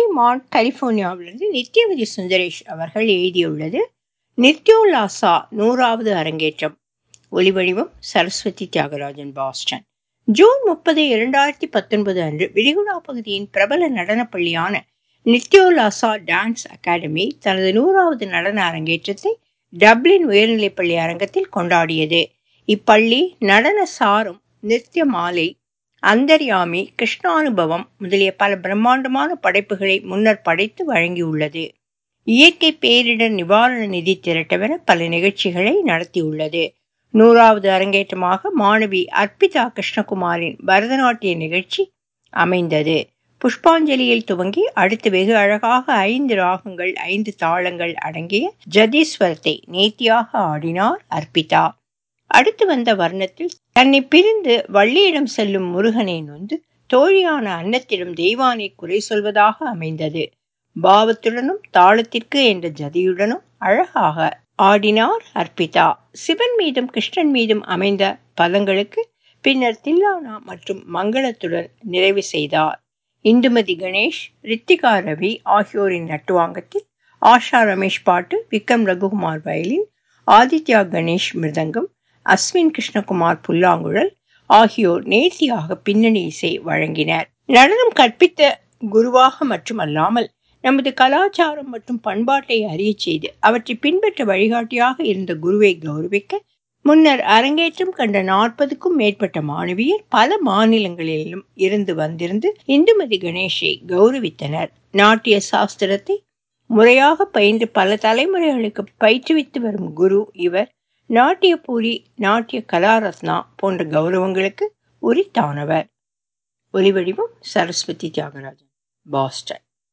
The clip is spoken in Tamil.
மாண்ட் கலிபோர்னியாவிலிருந்து நித்யவதி சுந்தரேஷ் அவர்கள் எழுதியுள்ளது நித்யோல்லாசா நூறாவது அரங்கேற்றம் ஒலிவடிவம் சரஸ்வதி தியாகராஜன் பாஸ்டன் ஜூன் முப்பது இரண்டாயிரத்தி பத்தொன்பது அன்று விரிகுடா பகுதியின் பிரபல நடனப் பள்ளியான நித்யோலாசா டான்ஸ் அகாடமி தனது நூறாவது நடன அரங்கேற்றத்தை டப்ளின் உயர்நிலைப்பள்ளி அரங்கத்தில் கொண்டாடியது இப்பள்ளி நடன சாரும் நித்திய மாலை அந்தர்யாமி கிருஷ்ணானுபவம் முதலிய பல பிரம்மாண்டமான படைப்புகளை முன்னர் படைத்து வழங்கியுள்ளது இயற்கை பேரிடர் நிவாரண நிதி திரட்டவென பல நிகழ்ச்சிகளை நடத்தியுள்ளது நூறாவது அரங்கேற்றமாக மாணவி அர்ப்பிதா கிருஷ்ணகுமாரின் பரதநாட்டிய நிகழ்ச்சி அமைந்தது புஷ்பாஞ்சலியில் துவங்கி அடுத்து வெகு அழகாக ஐந்து ராகங்கள் ஐந்து தாளங்கள் அடங்கிய ஜதீஸ்வரத்தை நேர்த்தியாக ஆடினார் அர்ப்பிதா அடுத்து வந்த வர்ணத்தில் தன்னை பிரிந்து வள்ளியிடம் செல்லும் முருகனை நொந்து தோழியான அன்னத்திடம் தெய்வானை குறை சொல்வதாக அமைந்தது பாவத்துடனும் தாளத்திற்கு என்ற ஜதியுடனும் அழகாக ஆடினார் அர்ப்பிதா சிவன் மீதும் கிருஷ்ணன் மீதும் அமைந்த பதங்களுக்கு பின்னர் தில்லானா மற்றும் மங்களத்துடன் நிறைவு செய்தார் இந்துமதி கணேஷ் ரித்திகா ரவி ஆகியோரின் நட்டுவாங்கத்தில் ஆஷா ரமேஷ் பாட்டு விக்ரம் ரகுகுமார் வயலின் ஆதித்யா கணேஷ் மிருதங்கம் அஸ்வின் கிருஷ்ணகுமார் புல்லாங்குழல் ஆகியோர் நேர்த்தியாக பின்னணி இசை வழங்கினர் நடனம் கற்பித்த குருவாக மட்டுமல்லாமல் நமது கலாச்சாரம் மற்றும் பண்பாட்டை அறிய செய்து அவற்றை பின்பற்ற வழிகாட்டியாக இருந்த குருவை கௌரவிக்க முன்னர் அரங்கேற்றம் கண்ட நாற்பதுக்கும் மேற்பட்ட மாணவியர் பல மாநிலங்களிலும் இருந்து வந்திருந்து இந்துமதி கணேஷை கௌரவித்தனர் நாட்டிய சாஸ்திரத்தை முறையாக பயின்று பல தலைமுறைகளுக்கு பயிற்றுவித்து வரும் குரு இவர் நாட்டியபூரி நாட்டிய கலாரத்னா போன்ற கௌரவங்களுக்கு உரித்தானவர் ஒலிவடிவம் சரஸ்வதி தியாகராஜன் பாஸ்டன்